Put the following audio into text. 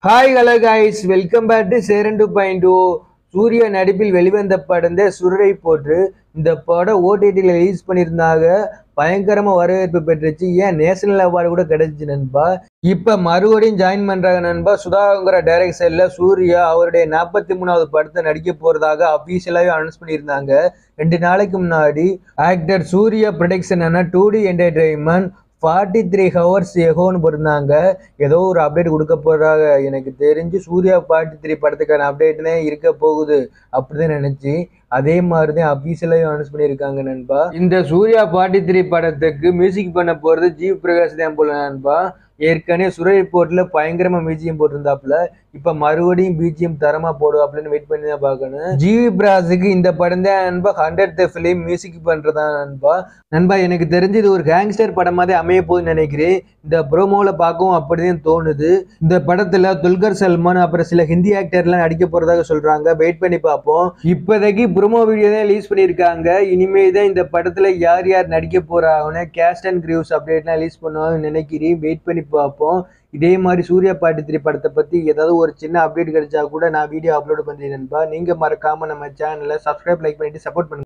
hi hello guys welcome back to Cheran two point two Suriya நடிப்பில் வெளிவந்த படம் தான் சுரரை போற்று இந்த படம் ஓடிடியில் ரிலீஸ் பண்ணியிருந்தாங்க பயங்கரமாக வரவேற்பு பெற்றுச்சு ஏன் நேஷனல் அவார்டு கூட கிடைச்சிச்சு நண்பா இப்போ மறுபடியும் ஜாயின் பண்ணுறாங்க நண்பா சுதாகங்கிற டைரக்ஷனில் சூர்யா அவருடைய நாற்பத்தி மூணாவது படத்தை நடிக்க போகிறதாக அஃபீஷியலாகவே அனௌன்ஸ் பண்ணியிருந்தாங்க ரெண்டு நாளைக்கு முன்னாடி ஆக்டர் சூர்யா ப்ரொடக்ஷனான two D entertainment forty three hours எகோன்னு போட்டிருந்தாங்க ஏதோ ஒரு அப்டேட் கொடுக்க போகிறாங்க எனக்கு தெரிஞ்சு சூர்யா ஃபார்ட்டி த்ரீ படத்துக்கான அப்டேட்னே இருக்க போகுது அப்படிதான் நினச்சி அதே மாதிரி தான் அஃபீஷியலாக அனௌன்ஸ் பண்ணியிருக்காங்க நண்பா இந்த சூர்யா ஃபார்ட்டி த்ரீ படத்துக்கு மியூசிக் பண்ண போகிறது ஜீவ் பிரகாஷ் தான் போல நண்பா ஏற்கனவே சுரை போர்ட்டில் பயங்கரமாக பிஜிஎம் போட்டிருந்தாப்புல இப்போ மறுபடியும் பிஜிஎம் தரமாக போடுவாப்புலன்னு வெயிட் பண்ணி தான் பார்க்கணும் ஜிவி பிராஸுக்கு இந்த படம் தான் நண்பா ஹண்ட்ரட் ஃபிலிம் மியூசிக் பண்ணுறதா நண்பா நண்பா எனக்கு தெரிஞ்சு இது ஒரு கேங்ஸ்டர் படமாக தான் அமைய போகுதுன்னு நினைக்கிறேன் இந்த ப்ரோமோவில் பார்க்கவும் அப்படிதான் தோணுது இந்த படத்தில் துல்கர் சல்மான் அப்புறம் சில ஹிந்தி ஆக்டர்லாம் நடிக்க போகிறதாக சொல்கிறாங்க வெயிட் பண்ணி பார்ப்போம் இப்போதைக்கு ப்ரோமோ வீடியோ தான் ரிலீஸ் பண்ணியிருக்காங்க இனிமே தான் இந்த படத்தில் யார் யார் நடிக்க போகிறாங்கன்னு கேஸ்ட் அண்ட் கிரிவ்ஸ் அப்டேட்லாம் ரிலீஸ் பண்ணுவாங்கன்னு நினைக்கிறேன் வெயிட் பண்ணி பார்ப்போம் இதே மாதிரி சூர்யா பாட்டி த்ரீ படத்தை பற்றி ஏதாவது ஒரு சின்ன அப்டேட் கிடைச்சா கூட நான் வீடியோ அப்லோட் பண்ணுறேன் நண்பா நீங்கள் மறக்காமல் நம்ம சேனலை சப்ஸ்கிரைப் லைக் பண்ணிட்டு சப்போர்ட் பண்ணுங்க